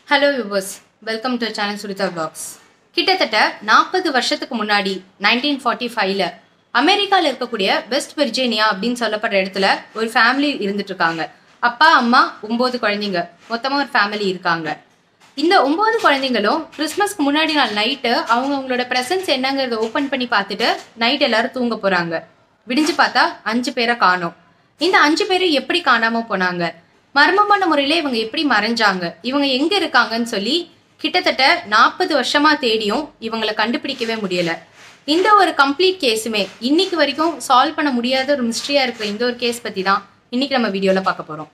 hello yours welcome to channel Suritha blogs கிட்டத்தட்ட நாற்பது வருஷத்துக்கு முன்னாடி நைன்டீன் ஃபார்ட்டி ஃபைவ்ல அமெரிக்காவில் இருக்கக்கூடிய வெஸ்ட் விர்ஜீனியா அப்படின்னு சொல்லப்படுற இடத்துல ஒரு ஃபேமிலி இருந்துட்டு இருக்காங்க அப்பா அம்மா ஒம்பது குழந்தைங்க மொத்தமாக ஒரு ஃபேமிலி இருக்காங்க இந்த ஒம்பது குழந்தைங்களும் கிறிஸ்மஸ்க்கு முன்னாடி நாள் நைட்டு அவங்க அவங்களோட ப்ரெசன்ஸ் என்னங்கிறத ஓப்பன் பண்ணி பார்த்துட்டு நைட் எல்லாரும் தூங்க போகிறாங்க விடிஞ்சு பார்த்தா அஞ்சு பேரை காணோம் இந்த அஞ்சு பேரும் எப்படி காணாம போனாங்க மர்மமான முறையில இவங்க எப்படி மறைஞ்சாங்க இவங்க எங்க இருக்காங்கன்னு சொல்லி கிட்டத்தட்ட நாற்பது வருஷமா தேடியும் இவங்களை கண்டுபிடிக்கவே முடியல இந்த ஒரு கம்ப்ளீட் கேஸுமே இன்னைக்கு வரைக்கும் சால்வ் பண்ண முடியாத ஒரு மிஸ்ட்ரியா இருக்கிற இந்த ஒரு கேஸ் பத்தி தான் இன்னைக்கு நம்ம வீடியோல பார்க்க போறோம்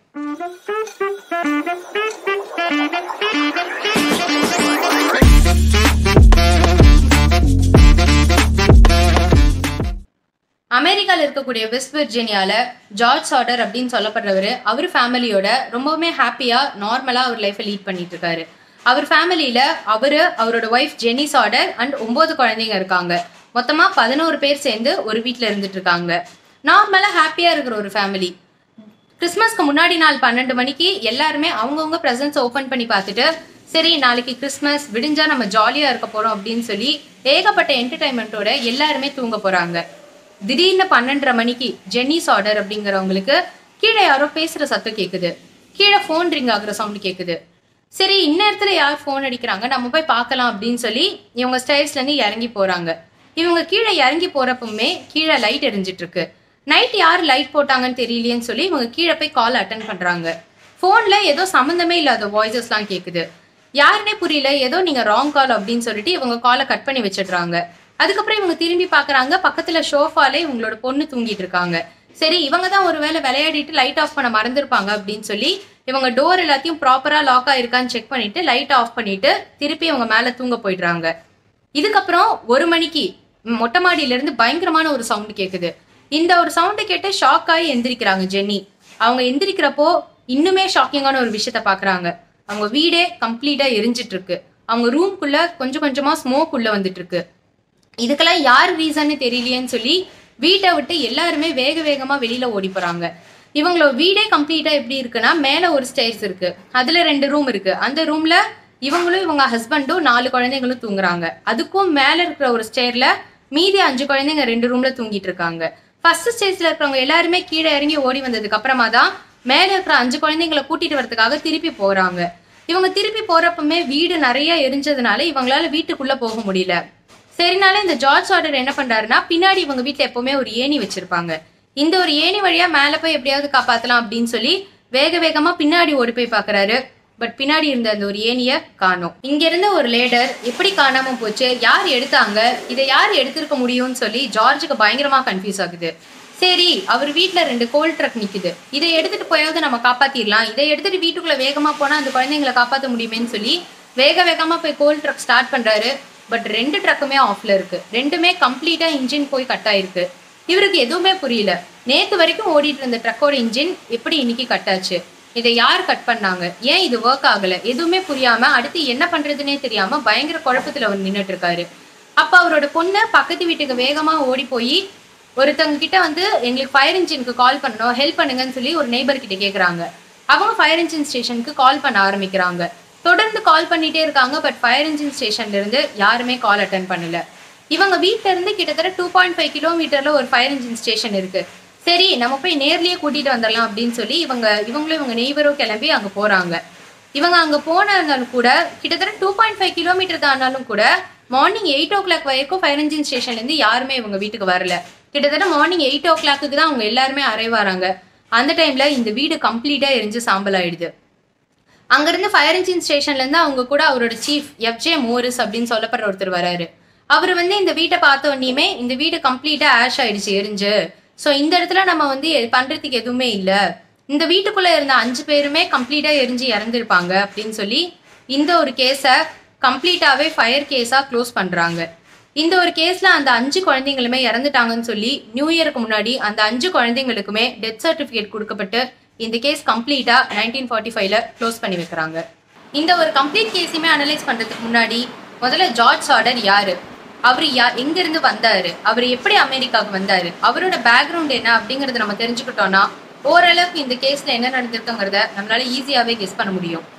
அமெரிக்கால இருக்கக்கூடிய வெஸ்ட் விர்ஜீனியால ஜார்ஜ் சார்டர் அப்படின்னு சொல்லப்படுறவர் அவர் ஃபேமிலியோட ரொம்பவுமே ஹாப்பியா நார்மலா அவர் லைஃப்பை லீட் பண்ணிட்டு இருக்காரு அவர் ஃபேமிலியில அவரு அவரோட ஒய்ஃப் ஜெனி சார்டர் அண்ட் ஒன்பது குழந்தைங்க இருக்காங்க மொத்தமா பதினோரு பேர் சேர்ந்து ஒரு வீட்ல இருந்துட்டு இருக்காங்க நார்மலா ஹாப்பியா இருக்கிற ஒரு ஃபேமிலி கிறிஸ்மஸ்க்கு முன்னாடி நாள் பன்னெண்டு மணிக்கு எல்லாருமே அவங்கவுங்க ப்ரெசன்ஸ் ஓப்பன் பண்ணி பார்த்துட்டு சரி நாளைக்கு கிறிஸ்மஸ் விடிஞ்சா நம்ம ஜாலியா இருக்க போறோம் அப்படின்னு சொல்லி ஏகப்பட்ட என்டர்டைன்மெண்ட்டோட எல்லாருமே தூங்க போறாங்க திடீர்னு பன்னெண்டரை மணிக்கு ஜென்னிஸ் ஆர்டர் அப்படிங்கிறவங்களுக்கு கீழே யாரோ பேசுற சத்தம் கேக்குது கீழே ஃபோன் ரிங் ஆகுற சவுண்ட் கேக்குது சரி இந்நேரத்துல யார் ஃபோன் அடிக்கிறாங்க நம்ம போய் பார்க்கலாம் அப்படின்னு சொல்லி இவங்க ஸ்டைல்ஸ்ல இருந்து இறங்கி போறாங்க இவங்க கீழே இறங்கி போறப்பவுமே கீழே லைட் எரிஞ்சிட்டு இருக்கு நைட் யார் லைட் போட்டாங்கன்னு தெரியலையேன்னு சொல்லி இவங்க கீழே போய் கால் அட்டன் பண்றாங்க ஃபோன்ல ஏதோ சம்மந்தமே இல்லாத வாய்ஸஸ்லாம் கேக்குது யாருன்னே புரியல ஏதோ நீங்க ராங் கால் அப்படின்னு சொல்லிட்டு இவங்க காலை கட் பண்ணி வச்சிடுறாங்க அதுக்கப்புறம் இவங்க திரும்பி பாக்குறாங்க பக்கத்துல ஷோஃபாலே இவங்களோட பொண்ணு தூங்கிட்டு இருக்காங்க சரி இவங்க தான் ஒருவேளை விளையாடிட்டு லைட் ஆஃப் பண்ண மறந்துருப்பாங்க அப்படின்னு சொல்லி இவங்க டோர் எல்லாத்தையும் ப்ராப்பரா லாக் ஆயிருக்கான்னு செக் பண்ணிட்டு லைட் ஆஃப் பண்ணிட்டு திருப்பி இவங்க மேல தூங்க போயிடுறாங்க இதுக்கப்புறம் ஒரு மணிக்கு ம், மொட்டை மாடியில இருந்து பயங்கரமான ஒரு சவுண்ட் கேக்குது இந்த ஒரு சவுண்டு கேட்டு ஷாக் ஆகி எந்திரிக்கிறாங்க ஜென்னி அவங்க எந்திரிக்கிறப்போ இன்னுமே ஷாக்கிங்கான ஒரு விஷயத்த பாக்குறாங்க அவங்க வீடே கம்ப்ளீட்டா எரிஞ்சிட்டு இருக்கு அவங்க ரூம்குள்ள கொஞ்சம் கொஞ்சமா ஸ்மோக் உள்ள வந்துட்டு இருக்கு இதுக்கெல்லாம் யார் ரீசன்னு தெரியலையேன்னு சொல்லி வீட்டை விட்டு எல்லாருமே வேக வேகமா வெளியில ஓடி போறாங்க இவங்களோட வீடே கம்ப்ளீட்டா எப்படி இருக்குன்னா மேல ஒரு ஸ்டேர்ஸ் இருக்கு அதுல ரெண்டு ரூம் இருக்கு அந்த ரூம்ல இவங்களும் இவங்க ஹஸ்பண்டும் நாலு குழந்தைங்களும் தூங்குறாங்க அதுக்கும் மேல இருக்கிற ஒரு ஸ்டேர்ல மீதி அஞ்சு குழந்தைங்க ரெண்டு ரூம்ல தூங்கிட்டு இருக்காங்க ஃபர்ஸ்ட் ஸ்டேஜ்ல இருக்கிறவங்க எல்லாருமே கீழே இறங்கி ஓடி வந்ததுக்கு அப்புறமா தான் மேல இருக்கிற அஞ்சு குழந்தைங்களை கூட்டிட்டு வரதுக்காக திருப்பி போறாங்க இவங்க திருப்பி போறப்பமே வீடு நிறைய எரிஞ்சதுனால இவங்களால வீட்டுக்குள்ள போக முடியல சரினால இந்த ஜார்ஜ் ஆர்டர் என்ன பண்றாருன்னா பின்னாடி இவங்க வீட்ல எப்பவுமே ஒரு ஏணி வச்சிருப்பாங்க இந்த ஒரு ஏணி வழியா மேல போய் எப்படியாவது காப்பாத்தலாம் அப்படின்னு சொல்லி வேக வேகமா பின்னாடி ஓடி போய் பாக்குறாரு பட் பின்னாடி இருந்த அந்த ஒரு ஏணிய காணோம் இங்க இருந்த ஒரு லேடர் எப்படி காணாம போச்சு யார் எடுத்தாங்க இதை யார் எடுத்திருக்க முடியும்னு சொல்லி ஜார்ஜுக்கு பயங்கரமா கன்ஃபியூஸ் ஆகுது சரி அவர் வீட்ல ரெண்டு கோல் ட்ரக் நிக்குது இதை எடுத்துட்டு போயாவது நம்ம காப்பாத்திடலாம் இதை எடுத்துட்டு வீட்டுக்குள்ள வேகமா போனா அந்த குழந்தைங்களை காப்பாத்த முடியுமேன்னு சொல்லி வேக வேகமா போய் கோல் ட்ரக் ஸ்டார்ட் பண்றாரு பட் ரெண்டு ட்ரக்குமே ஆஃப்ல இருக்கு ரெண்டுமே கம்ப்ளீட்டா இன்ஜின் போய் கட் ஆயிருக்கு இவருக்கு எதுவுமே புரியல நேத்து வரைக்கும் ஓடிட்டு இருந்த ட்ரக்கோட இன்ஜின் எப்படி இன்னைக்கு கட் ஆச்சு இதை யார் கட் பண்ணாங்க ஏன் இது ஒர்க் ஆகல எதுவுமே புரியாம அடுத்து என்ன பண்றதுனே தெரியாம பயங்கர குழப்பத்துல அவர் நின்னுட்டு இருக்காரு அப்ப அவரோட பொண்ணு பக்கத்து வீட்டுக்கு வேகமா ஓடி போய் ஒருத்தவங்க கிட்ட வந்து எங்களுக்கு ஃபயர் இன்ஜினுக்கு கால் பண்ணணும் ஹெல்ப் பண்ணுங்கன்னு சொல்லி ஒரு நெய்பர் கிட்ட கேக்குறாங்க அவங்க ஃபயர் இன்ஜின் ஸ்டேஷனுக்கு கால் பண்ண ஆரம்பிக்கிறாங்க தொடர்ந்து கால் பண்ணிட்டே இருக்காங்க பட் ஃபயர் இன்ஜின் ஸ்டேஷன்ல இருந்து யாருமே கால் அட்டன் பண்ணல இவங்க வீட்ல இருந்து கிட்டத்தட்ட டூ பாயிண்ட் ஃபைவ் கிலோமீட்டர்ல ஒரு ஃபயர் இன்ஜின் ஸ்டேஷன் இருக்கு சரி நம்ம போய் நேர்லயே கூட்டிட்டு வந்துடலாம் அப்படின்னு சொல்லி இவங்க இவங்களும் இவங்க நெய்பரும் கிளம்பி அங்க போறாங்க இவங்க அங்க போனாலும் கூட கிட்டத்தட்ட டூ பாயிண்ட் ஃபைவ் கிலோமீட்டர் தாண்டாலும் கூட மார்னிங் எயிட் ஓ கிளாக் வரைக்கும் ஃபயர் இன்ஜின் ஸ்டேஷன்ல இருந்து யாருமே இவங்க வீட்டுக்கு வரல கிட்டத்தட்ட மார்னிங் எயிட் ஓ கிளாக்கு தான் அவங்க எல்லாருமே அரைவாராங்க அந்த டைம்ல இந்த வீடு கம்ப்ளீட்டா எரிஞ்சு சாம்பல் ஆயிடுது அங்கிருந்து ஃபயர் இன்ஜின் ஸ்டேஷன்ல இருந்து அவங்க கூட அவரோட சீஃப் எஃப்ஜே மோரிஸ் அப்படின்னு சொல்லப்படுற ஒருத்தர் வராரு அவர் வந்து இந்த வீட்டை பார்த்த உடனேயுமே இந்த வீடு கம்ப்ளீட்டா ஆஷ் ஆயிடுச்சு எரிஞ்சு ஸோ இந்த இடத்துல நம்ம வந்து எ- பண்றதுக்கு எதுவுமே இல்லை இந்த வீட்டுக்குள்ள இருந்த அஞ்சு பேருமே கம்ப்ளீட்டா எரிஞ்சு இறந்துருப்பாங்க அப்படின்னு சொல்லி இந்த ஒரு கேஸை கம்ப்ளீட்டாவே ஃபயர் கேஸா க்ளோஸ் பண்றாங்க இந்த ஒரு கேஸ்ல அந்த அஞ்சு குழந்தைங்களுமே இறந்துட்டாங்கன்னு சொல்லி நியூ இயருக்கு முன்னாடி அந்த அஞ்சு குழந்தைங்களுக்குமே டெத் சர்டிபிகேட் கொடுக்கப்பட்டு இந்த கேஸ் கம்ப்ளீட்டா நைன்டீன் ஃபார்ட்டி ஃபைவ்ல க்ளோஸ் பண்ணி வைக்கிறாங்க இந்த ஒரு கம்ப்ளீட் கேஸையுமே அனலைஸ் பண்றதுக்கு முன்னாடி முதல்ல ஜார்ஜ் சார்டர் யாரு அவர் யா எங்க இருந்து வந்தாரு அவர் எப்படி அமெரிக்காவுக்கு வந்தாரு அவரோட பேக்ரவுண்ட் என்ன அப்படிங்கறத நம்ம தெரிஞ்சுக்கிட்டோம்னா ஓரளவுக்கு இந்த கேஸ்ல என்ன நடந்திருக்குங்கிறத நம்மளால ஈஸியாவே கெஸ் பண்ண முடியும்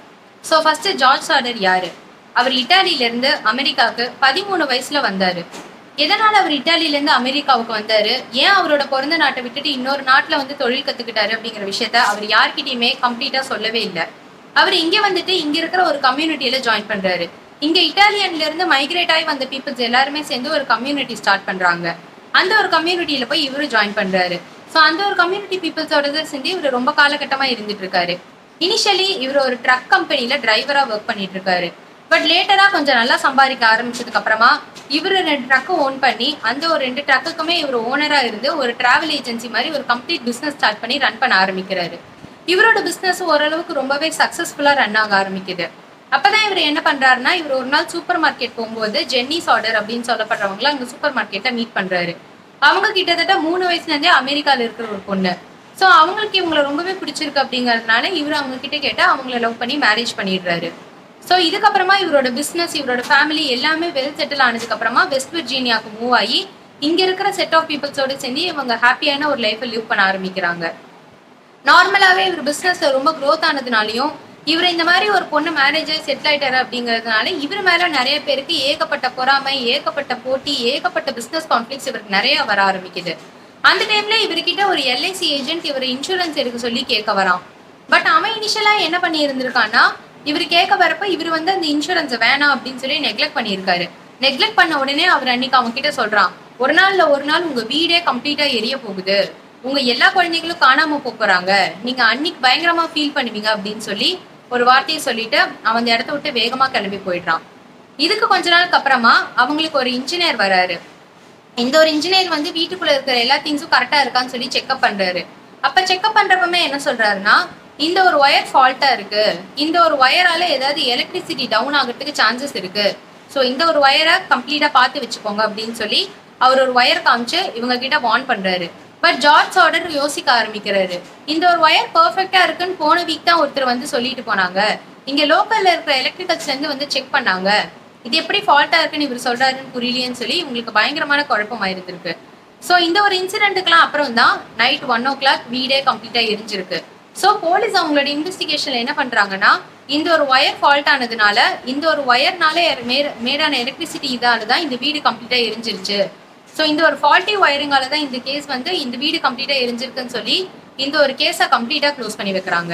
ஸோ ஃபர்ஸ்ட் ஜார்ஜ் சாடர் யாரு அவர் இட்டாலியில இருந்து அமெரிக்காவுக்கு பதிமூணு வயசுல வந்தாரு எதனால அவர் இட்டாலியில இருந்து அமெரிக்காவுக்கு வந்தாரு ஏன் அவரோட பிறந்த நாட்டை விட்டுட்டு இன்னொரு நாட்டுல வந்து தொழில் கத்துக்கிட்டாரு அப்படிங்கிற விஷயத்த அவர் யார்கிட்டயுமே கம்ப்ளீட்டா சொல்லவே இல்லை அவர் இங்க வந்துட்டு இங்க இருக்கிற ஒரு கம்யூனிட்டியில ஜாயின் பண்றாரு இங்க இட்டாலியன்ல இருந்து மைக்ரேட் ஆகி வந்த பீப்புள்ஸ் எல்லாருமே சேர்ந்து ஒரு கம்யூனிட்டி ஸ்டார்ட் பண்றாங்க அந்த ஒரு கம்யூனிட்டியில போய் இவரு ஜாயின் பண்றாரு ஸோ அந்த ஒரு கம்யூனிட்டி பீப்புள்ஸோட சேர்ந்து இவர் ரொம்ப காலகட்டமா இருந்துட்டு இருக்காரு இனிஷியலி இவர் ஒரு ட்ரக் கம்பெனில டிரைவரா ஒர்க் பண்ணிட்டு இருக்காரு பட் லேட்டரா கொஞ்சம் நல்லா சம்பாதிக்க ஆரம்பிச்சதுக்கு அப்புறமா இவர் ரெண்டு ட்ரக்கு ஓன் பண்ணி அந்த ஒரு ரெண்டு ட்ரக்குக்குமே இவர் ஓனரா இருந்து ஒரு டிராவல் ஏஜென்சி மாதிரி ஒரு கம்ப்ளீட் பிசினஸ் ஸ்டார்ட் பண்ணி ரன் பண்ண ஆரம்பிக்கிறாரு இவரோட பிசினஸ் ஓரளவுக்கு ரொம்பவே சக்சஸ்ஃபுல்லா ரன் ஆக ஆரம்பிக்குது அப்பதான் இவர் என்ன பண்றாருன்னா இவர் ஒரு நாள் சூப்பர் மார்க்கெட் போகும்போது ஜென்னிஸ் ஆர்டர் அப்படின்னு சொல்லப்படுறவங்கள அங்க சூப்பர் மார்க்கெட்ல மீட் பண்றாரு அவங்க கிட்டத்தட்ட மூணு வயசுல இருந்தே அமெரிக்கால இருக்கிற ஒரு பொண்ணு ஸோ அவங்களுக்கு இவங்களை ரொம்பவே பிடிச்சிருக்கு அப்படிங்கறதுனால இவர் அவங்க கிட்ட கேட்டு அவங்கள லவ் பண்ணி மேரேஜ் பண்ணிடுறாரு ஸோ இதுக்கப்புறமா இவரோட பிஸ்னஸ் இவரோட ஃபேமிலி எல்லாமே வெல் செட்டில் ஆனதுக்கு அப்புறமா வெஸ்ட் விர்ஜீனியாவுக்கு மூவ் ஆகி இங்க இருக்கிற செட் ஆஃப் பீப்புள்ஸோட சேர்ந்து இவங்க ஹாப்பியான ஒரு லைஃப்பை லிவ் பண்ண ஆரம்பிக்கிறாங்க நார்மலாவே இவர் பிசினஸ் ரொம்ப க்ரோத் ஆனதுனாலையும் இவர் இந்த மாதிரி ஒரு பொண்ணு மேரேஜ் செட்டில் ஆயிட்டாரு அப்படிங்கறதுனால இவர் மேல நிறைய பேருக்கு ஏகப்பட்ட பொறாமை ஏகப்பட்ட போட்டி ஏகப்பட்ட பிசினஸ் கான்ஃபிளிக்ஸ் இவருக்கு நிறைய வர ஆரம்பிக்குது அந்த டைம்ல இவர்கிட்ட ஒரு எல்ஐசி ஏஜென்ட் இவர் இன்சூரன்ஸ் எடுக்க சொல்லி கேட்க வரான் பட் அவன் இனிஷியலா என்ன பண்ணி இருந்திருக்கான்னா இவர் கேட்க வரப்ப இவர் வந்து அந்த இன்சூரன்ஸ் வேணாம் அப்படின்னு சொல்லி நெக்லெக்ட் பண்ணியிருக்காரு நெக்லெக்ட் பண்ண உடனே அவர் அன்னைக்கு அவங்க கிட்ட சொல்றான் ஒரு நாள்ல ஒரு நாள் உங்க வீடே கம்ப்ளீட்டா எரிய போகுது உங்க எல்லா குழந்தைகளும் காணாம போப் போறாங்க நீங்க அன்னைக்கு பயங்கரமா ஃபீல் பண்ணுவீங்க அப்படின்னு சொல்லி ஒரு வார்த்தையை சொல்லிட்டு அவன் அந்த இடத்த விட்டு வேகமா கிளம்பி போயிடுறான் இதுக்கு கொஞ்ச நாளுக்கு அப்புறமா அவங்களுக்கு ஒரு இன்ஜினியர் வராரு இந்த ஒரு இன்ஜினியர் வந்து வீட்டுக்குள்ள இருக்கிற எல்லா திங்ஸும் கரெக்டா இருக்கான்னு சொல்லி செக்அப் பண்றாரு அப்ப செக்அப் பண்றப்பமே என்ன சொல்றாருன்னா இந்த ஒரு ஒயர் ஃபால்ட்டா இருக்கு இந்த ஒரு ஒயரால ஏதாவது எலக்ட்ரிசிட்டி டவுன் ஆகிறதுக்கு சான்சஸ் இருக்கு ஸோ இந்த ஒரு ஒயரை கம்ப்ளீட்டா பார்த்து வச்சுக்கோங்க அப்படின்னு சொல்லி அவர் ஒரு ஒயர் காமிச்சு இவங்க கிட்ட வார்ன் பண்றாரு பட் ஜார்ஜ் ஆர்டர் யோசிக்க ஆரம்பிக்கிறாரு இந்த ஒரு ஒயர் பெர்ஃபெக்டா இருக்குன்னு போன வீக் தான் ஒருத்தர் வந்து சொல்லிட்டு போனாங்க இங்க லோக்கல்ல இருக்கிற எலக்ட்ரிக்கல்ஸ்ல இருந்து வந்து செக் பண்ணாங்க இது எப்படி ஃபால்ட்டா இருக்குன்னு இவர் சொல்றாருன்னு புரியலையேன்னு சொல்லி இவங்களுக்கு பயங்கரமான குழப்பம் இருந்திருக்கு ஸோ இந்த ஒரு இன்சிடென்ட்டுக்கெல்லாம் அப்புறம் தான் நைட் ஒன் ஓ கிளாக் வீடே கம்ப்ளீட்டா எரிஞ்சிருக்கு ஸோ போலீஸ் அவங்களோட இன்வெஸ்டிகேஷன்ல என்ன பண்றாங்கன்னா இந்த ஒரு ஒயர் ஃபால்ட் ஆனதுனால இந்த ஒரு ஒயர்னால மேடான எலக்ட்ரிசிட்டி இதால தான் இந்த வீடு கம்ப்ளீட்டா எரிஞ்சிருச்சு ஸோ இந்த ஒரு ஃபால்ட்டி ஒயரிங்கால தான் இந்த கேஸ் வந்து இந்த வீடு கம்ப்ளீட்டா எரிஞ்சிருக்குன்னு சொல்லி இந்த ஒரு கேஸை கம்ப்ளீட்டா க்ளோஸ் பண்ணி வைக்கிறாங்க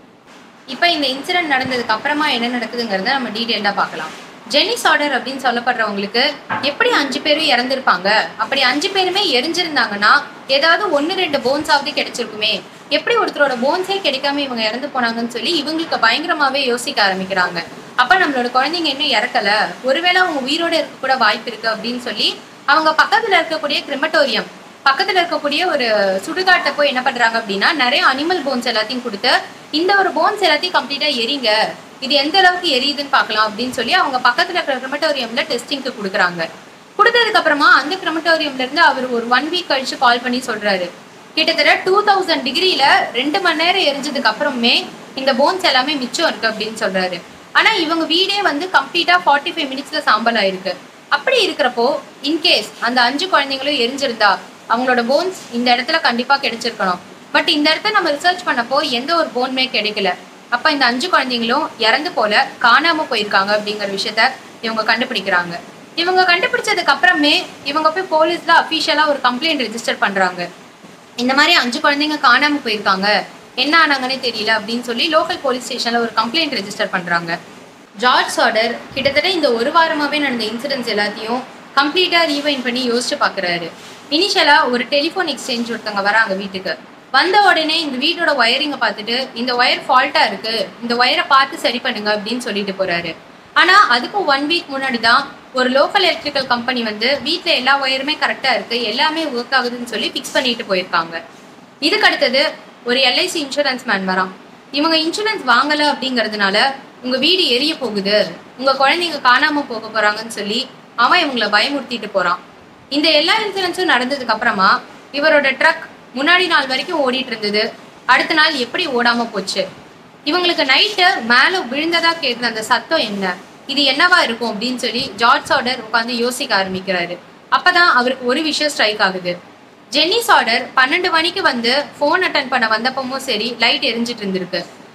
இப்போ இந்த இன்சிடென்ட் நடந்ததுக்கு அப்புறமா என்ன நடக்குதுங்கிறத நம்ம டீட்டெயில்டாக பார்க்கலாம் ஜென்னிஸ் ஆர்டர் அப்படின்னு சொல்லப்படுறவங்களுக்கு எப்படி அஞ்சு பேரும் இறந்திருப்பாங்க அப்படி அஞ்சு பேருமே எரிஞ்சிருந்தாங்கன்னா ஏதாவது ஒன்று ரெண்டு போன்ஸாவது கிடைச்சிருக்குமே எப்படி ஒருத்தரோட போன்ஸே கிடைக்காம இவங்க இறந்து போனாங்கன்னு சொல்லி இவங்களுக்கு பயங்கரமாவே யோசிக்க ஆரம்பிக்கிறாங்க அப்ப நம்மளோட குழந்தைங்க இன்னும் இறக்கல ஒருவேளை அவங்க உயிரோட இருக்க கூட வாய்ப்பு இருக்கு அப்படின்னு சொல்லி அவங்க பக்கத்துல இருக்கக்கூடிய கிரிமட்டோரியம் பக்கத்துல இருக்கக்கூடிய ஒரு சுடுகாட்டை போய் என்ன பண்றாங்க அப்படின்னா நிறைய அனிமல் போன்ஸ் எல்லாத்தையும் கொடுத்து இந்த ஒரு போன்ஸ் எல்லாத்தையும் கம்ப்ளீட்டா எரிங்க இது எந்த அளவுக்கு எரியுதுன்னு பார்க்கலாம் அப்படின்னு சொல்லி அவங்க பக்கத்துல இருக்கிற கிரிமட்டோரியம்ல டெஸ்டிங்க்கு கொடுக்குறாங்க கொடுத்ததுக்கு அப்புறமா அந்த கிரிமட்டோரியம்ல இருந்து அவர் ஒரு ஒன் வீக் கழிச்சு கால் பண்ணி சொல்றாரு கிட்டத்தட்ட டூ தௌசண்ட் டிகிரியில ரெண்டு மணி நேரம் எரிஞ்சதுக்கு அப்புறமே இந்த போன்ஸ் எல்லாமே மிச்சம் இருக்கு அப்படின்னு சொல்றாரு ஆனா இவங்க வீடே வந்து கம்ப்ளீட்டா ஃபார்ட்டி ஃபைவ் மினிட்ஸ்ல சாம்பல் ஆயிருக்கு அப்படி இருக்கிறப்போ இன்கேஸ் அந்த அஞ்சு குழந்தைங்களும் எரிஞ்சிருந்தா அவங்களோட போன்ஸ் இந்த இடத்துல கண்டிப்பா கிடைச்சிருக்கணும் பட் இந்த இடத்த நம்ம ரிசர்ச் பண்ணப்போ எந்த ஒரு போன்மே கிடைக்கல அப்ப இந்த அஞ்சு குழந்தைங்களும் இறந்து போல காணாம போயிருக்காங்க அப்படிங்கிற விஷயத்த இவங்க கண்டுபிடிக்கிறாங்க இவங்க கண்டுபிடிச்சதுக்கு அப்புறமே இவங்க போய் போலீஸ்ல அஃபிஷியலா ஒரு கம்ப்ளைண்ட் ரெஜிஸ்டர் பண்றாங்க இந்த மாதிரி அஞ்சு குழந்தைங்க காணாம போயிருக்காங்க என்ன ஆனாங்கன்னே தெரியல அப்படின்னு சொல்லி லோக்கல் போலீஸ் ஸ்டேஷன்ல ஒரு கம்ப்ளைண்ட் ரெஜிஸ்டர் பண்றாங்க ஜார்ஜ் ஆர்டர் கிட்டத்தட்ட இந்த ஒரு வாரமாவே நடந்த இன்சிடென்ட்ஸ் எல்லாத்தையும் கம்ப்ளீட்டா ரீவைன் பண்ணி யோசிச்சு பாக்குறாரு இனிஷியலா ஒரு டெலிஃபோன் எக்ஸ்சேஞ்ச் ஒருத்தவங்க வராங்க வீட்டுக்கு வந்த உடனே இந்த வீட்டோட ஒயரிங்கை பார்த்துட்டு இந்த ஒயர் ஃபால்ட்டா இருக்கு இந்த ஒயரை பார்த்து சரி பண்ணுங்க அப்படின்னு சொல்லிட்டு போறாரு ஆனா அதுக்கு ஒன் வீக் முன்னாடி தான் ஒரு லோக்கல் எலக்ட்ரிக்கல் கம்பெனி வந்து வீட்ல எல்லா ஒயருமே கரெக்டா இருக்கு எல்லாமே ஒர்க் ஆகுதுன்னு சொல்லி ஃபிக்ஸ் பண்ணிட்டு போயிருக்காங்க இதுக்கு அடுத்தது ஒரு எல்ஐசி இன்சூரன்ஸ் மேன் வரான் இவங்க இன்சூரன்ஸ் வாங்கல அப்படிங்கறதுனால உங்க வீடு எரிய போகுது உங்க குழந்தைங்க காணாம போக போறாங்கன்னு சொல்லி அவன் இவங்கள பயமுறுத்திட்டு போறான் இந்த எல்லா இன்சூரன்ஸும் நடந்ததுக்கு அப்புறமா இவரோட ட்ரக் முன்னாடி நாள் வரைக்கும் ஓடிட்டு இருந்தது அடுத்த நாள் எப்படி ஓடாம போச்சு இவங்களுக்கு நைட்டு மேல விழுந்ததா கேட்ட அந்த சத்தம் என்ன இது என்னவா இருக்கும் அப்படின்னு சொல்லி ஜார்ஜ் ஆர்டர் உட்காந்து யோசிக்க ஆரம்பிக்கிறாரு அப்பதான் அவருக்கு ஒரு விஷயம் ஸ்ட்ரைக் ஆகுது ஜென்னிஸ் ஆர்டர் பன்னெண்டு மணிக்கு வந்து ஃபோன் அட்டன் பண்ண வந்தப்பவும் சரி லைட் எரிஞ்சிட்டு இருந்திருக்கு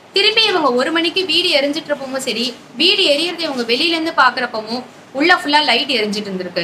திருப்பி இவங்க ஒரு மணிக்கு வீடு எரிஞ்சிட்டு இருப்பவும் சரி வீடு எரியறதை இவங்க வெளியில இருந்து பாக்குறப்பவும் உள்ள ஃபுல்லா லைட் எரிஞ்சிட்டு இருந்திருக்கு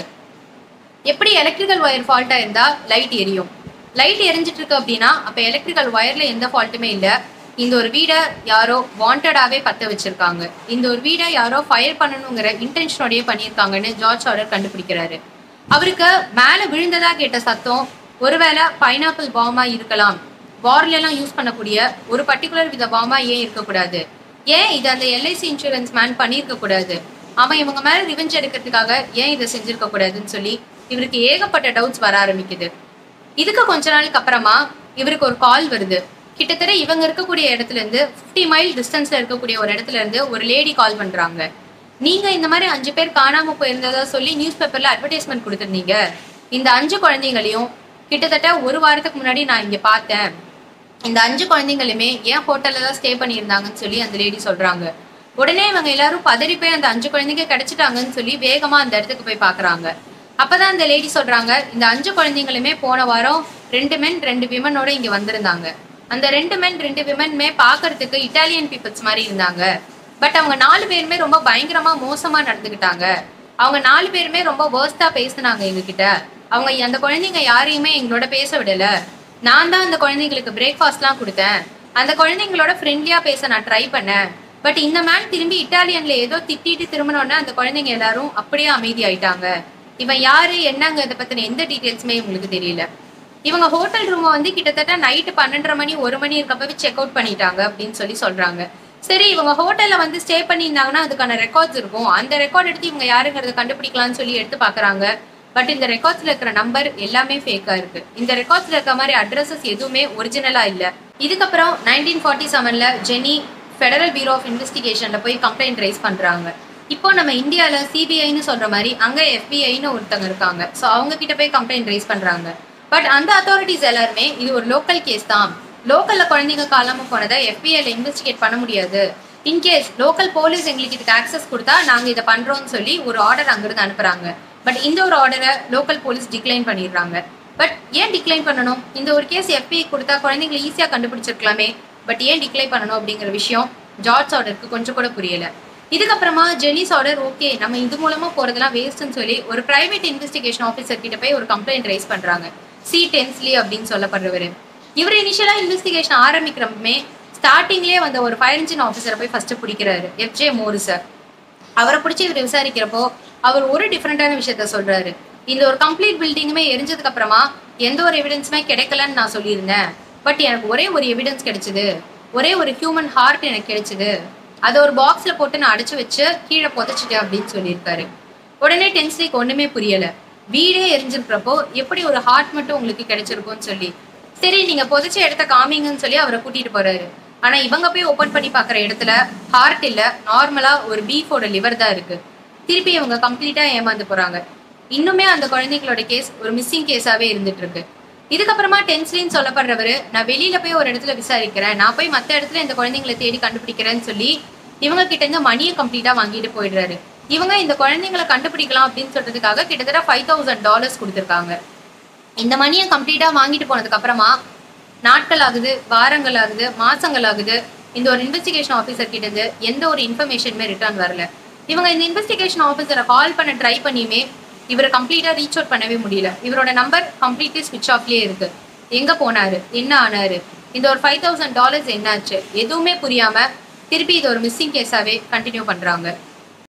எப்படி எலக்ட்ரிக்கல் ஒயர் ஃபால்ட்டா இருந்தா லைட் எரியும் லைட் எரிஞ்சிட்டு இருக்கு அப்படின்னா அப்ப எலக்ட்ரிக்கல் ஒயர்ல எந்த ஃபால்ட்டுமே இல்ல இந்த ஒரு வீடை யாரோ வாண்டடாவே பத்த வச்சிருக்காங்க இந்த ஒரு வீடை யாரோ ஃபயர் பண்ணணுங்கிற இன்டென்ஷனோடய பண்ணியிருக்காங்கன்னு ஜார்ஜ் ஆர்டர் கண்டுபிடிக்கிறாரு அவருக்கு மேல விழுந்ததா கேட்ட சத்தம் ஒருவேளை பைனாப்பிள் பாமா இருக்கலாம் வார்ல எல்லாம் யூஸ் பண்ணக்கூடிய ஒரு பர்டிகுலர் வித பாமா ஏன் இருக்கக்கூடாது ஏன் இது அந்த எல்ஐசி இன்சூரன்ஸ் மேன் பண்ணியிருக்க கூடாது அவன் இவங்க மேல ரிவெஞ்ச் எடுக்கிறதுக்காக ஏன் இதை செஞ்சிருக்க கூடாதுன்னு சொல்லி இவருக்கு ஏகப்பட்ட டவுட்ஸ் வர ஆரம்பிக்குது இதுக்கு கொஞ்ச நாளுக்கு அப்புறமா இவருக்கு ஒரு கால் வருது கிட்டத்தட்ட இவங்க இருக்கக்கூடிய இடத்துல இருந்து 50 மைல் டிஸ்டன்ஸ்ல இருக்கக்கூடிய ஒரு இடத்துல இருந்து ஒரு லேடி கால் பண்றாங்க நீங்க இந்த மாதிரி அஞ்சு பேர் காணாம போயிருந்ததா சொல்லி நியூஸ் பேப்பர்ல அட்வர்டைஸ்மெண்ட் கொடுத்துருந்தீங்க இந்த அஞ்சு குழந்தைங்களையும் கிட்டத்தட்ட ஒரு வாரத்துக்கு முன்னாடி நான் இங்க பார்த்தேன் இந்த அஞ்சு குழந்தைங்களுமே ஏன் ஹோட்டல்ல தான் ஸ்டே பண்ணியிருந்தாங்கன்னு சொல்லி அந்த லேடி சொல்றாங்க உடனே இவங்க எல்லாரும் பதறி போய் அந்த அஞ்சு குழந்தைங்க கிடைச்சிட்டாங்கன்னு சொல்லி வேகமா அந்த இடத்துக்கு போய் பாக்குறாங்க அப்பதான் அந்த லேடி சொல்றாங்க இந்த அஞ்சு குழந்தைங்களுமே போன வாரம் ரெண்டு மென் ரெண்டு விமனோட இங்க வந்திருந்தாங்க அந்த ரெண்டு மென் ரெண்டு விமனுமே பாக்குறதுக்கு இட்டாலியன் பீப்புள்ஸ் மாதிரி இருந்தாங்க பட் அவங்க நாலு பேருமே ரொம்ப பயங்கரமா மோசமா நடந்துக்கிட்டாங்க அவங்க நாலு பேருமே ரொம்ப வேர்ஸ்டா பேசுனாங்க எங்ககிட்ட அவங்க அந்த குழந்தைங்க யாரையுமே எங்களோட பேச விடல நான் தான் அந்த குழந்தைங்களுக்கு பிரேக்ஃபாஸ்ட்லாம் கொடுத்தேன் அந்த குழந்தைங்களோட ஃப்ரெண்ட்லியா பேச நான் ட்ரை பண்ணேன் பட் இந்த மேன் திரும்பி இட்டாலியன்ல ஏதோ திட்டிட்டு திரும்பினோடனே அந்த குழந்தைங்க எல்லாரும் அப்படியே அமைதியாயிட்டாங்க இவன் யாரு என்னங்க இதை பத்தின எந்த டீட்டெயில்ஸுமே உங்களுக்கு தெரியல இவங்க ஹோட்டல் ரூமை வந்து கிட்டத்தட்ட நைட்டு பன்னெண்டரை மணி ஒரு மணி இருக்கப்பவே செக் அவுட் பண்ணிட்டாங்க அப்படின்னு சொல்லி சொல்றாங்க சரி இவங்க ஹோட்டல்ல வந்து ஸ்டே பண்ணியிருந்தாங்கன்னா அதுக்கான ரெக்கார்ட்ஸ் இருக்கும் அந்த ரெக்கார்ட் எடுத்து இவங்க யாருங்கிறத கண்டுபிடிக்கலாம்னு சொல்லி எடுத்து பாக்குறாங்க பட் இந்த ரெக்கார்ட்ஸ்ல இருக்கிற நம்பர் எல்லாமே ஃபேக்கா இருக்கு இந்த ரெக்கார்ட்ஸ்ல இருக்க மாதிரி அட்ரஸஸ் எதுவுமே ஒரிஜினலா இல்ல இதுக்கப்புறம் நைன்டீன் ஃபார்ட்டி செவன்ல ஜெனி ஃபெடரல் பியூரோ ஆஃப் இன்வெஸ்டிகேஷன்ல போய் கம்ப்ளைண்ட் ரைஸ் பண்றாங்க இப்போ நம்ம இந்தியால சிபிஐன்னு சொல்ற மாதிரி அங்க எஃபிஐன்னு ஒருத்தங்க இருக்காங்க ஸோ அவங்க கிட்ட போய் கம்ப்ளைண்ட் ரைஸ் பண்றாங்க பட் அந்த அத்தாரிட்டிஸ் எல்லாருமே இது ஒரு லோக்கல் கேஸ் தான் லோக்கல்ல குழந்தைங்க காலாம போனதை எஃபிஐல இன்வெஸ்டிகேட் பண்ண முடியாது இன்கேஸ் லோக்கல் போலீஸ் எங்களுக்கு இதுக்கு ஆக்சஸ் கொடுத்தா நாங்க இதை பண்றோம்னு சொல்லி ஒரு ஆர்டர் அங்கிருந்து அனுப்புறாங்க பட் இந்த ஒரு ஆர்டரை லோக்கல் போலீஸ் டிக்ளைன் பண்ணிடுறாங்க பட் ஏன் டிக்ளைன் பண்ணணும் இந்த ஒரு கேஸ் எஃபிஐ கொடுத்தா குழந்தைங்களை ஈஸியா கண்டுபிடிச்சிருக்கலாமே பட் ஏன் டிக்ளைன் பண்ணணும் அப்படிங்கிற விஷயம் ஜார்ஜ் ஆர்டருக்கு கொஞ்சம் கூட புரியல இதுக்கப்புறமா ஜெனிஸ் ஆர்டர் ஓகே நம்ம இது மூலமா போறதெல்லாம் வேஸ்ட்னு சொல்லி ஒரு பிரைவேட் இன்வெஸ்டிகேஷன் ஆஃபீஸர் கிட்ட போய் ஒரு கம்ப்ளைண்ட் ரைஸ் பண்றாங்க சி டென்ஸ்லி அப்படின்னு சொல்லப்படுறவர் இவர் இனிஷியலா இன்வெஸ்டிகேஷன் ஆரம்பிக்கிறப்பமே ஸ்டார்டிங்லேயே வந்த ஒரு ஃபயர் இன்ஜின் ஆஃபீஸரை போய் ஃபர்ஸ்ட் பிடிக்கிறாரு எஃப்ஜே மோரிசர் அவரை பிடிச்சி இவர் விசாரிக்கிறப்போ அவர் ஒரு டிஃப்ரெண்டான விஷயத்த சொல்றாரு இந்த ஒரு கம்ப்ளீட் பில்டிங்குமே எரிஞ்சதுக்கு அப்புறமா எந்த ஒரு எவிடன்ஸுமே கிடைக்கலன்னு நான் சொல்லியிருந்தேன் பட் எனக்கு ஒரே ஒரு எவிடன்ஸ் கிடைச்சது ஒரே ஒரு ஹியூமன் ஹார்ட் எனக்கு கிடைச்சது அதை ஒரு பாக்ஸ்ல போட்டு நான் அடைச்சு வச்சு கீழே புதைச்சிட்டேன் அப்படின்னு சொல்லியிருக்காரு உடனே டென்ஸ்லிக்கு ஒண்ணுமே புரியல வீடே எரிஞ்சிருக்கிறப்போ எப்படி ஒரு ஹார்ட் மட்டும் உங்களுக்கு கிடைச்சிருக்கும்னு சொல்லி சரி நீங்க புதைச்ச இடத்த காமிங்கன்னு சொல்லி அவரை கூட்டிட்டு போறாரு ஆனா இவங்க போய் ஓபன் பண்ணி பாக்குற இடத்துல ஹார்ட் இல்ல நார்மலா ஒரு பீஃபோட லிவர் தான் இருக்கு திருப்பி இவங்க கம்ப்ளீட்டா ஏமாந்து போறாங்க இன்னுமே அந்த குழந்தைங்களோட கேஸ் ஒரு மிஸ்ஸிங் கேஸாவே இருந்துட்டு இருக்கு இதுக்கப்புறமா டென்ஸ்லின்னு சொல்லப்படுறவரு நான் வெளியில போய் ஒரு இடத்துல விசாரிக்கிறேன் நான் போய் மத்த இடத்துல இந்த குழந்தைங்களை தேடி கண்டுபிடிக்கிறேன்னு சொல்லி இவங்க கிட்ட இருந்து மணியை கம்ப்ளீட்டா வாங்கிட்டு போயிடுறாரு இவங்க இந்த குழந்தைங்களை கண்டுபிடிக்கலாம் அப்படின்னு சொல்றதுக்காக கிட்டத்தட்ட ஃபைவ் தௌசண்ட் டாலர்ஸ் கொடுத்துருக்காங்க இந்த மணியை கம்ப்ளீட்டா வாங்கிட்டு போனதுக்கு அப்புறமா நாட்கள் ஆகுது வாரங்கள் ஆகுது மாசங்கள் ஆகுது இந்த ஒரு இன்வெஸ்டிகேஷன் ஆஃபீஸர் கிட்ட இருந்து எந்த ஒரு இன்ஃபர்மேஷனுமே ரிட்டர்ன் வரல இவங்க இந்த இன்வெஸ்டிகேஷன் ஆஃபீஸரை கால் பண்ண ட்ரை பண்ணியுமே இவரை கம்ப்ளீட்டா ரீச் அவுட் பண்ணவே முடியல இவரோட நம்பர் கம்ப்ளீட்லி ஸ்விட்ச் ஆஃப்லயே இருக்கு எங்க போனாரு என்ன ஆனாரு இந்த ஒரு ஃபைவ் தௌசண்ட் டாலர்ஸ் என்னாச்சு எதுவுமே புரியாம திருப்பி இது ஒரு மிஸ்ஸிங் கேஸாவே கண்டினியூ பண்றாங்க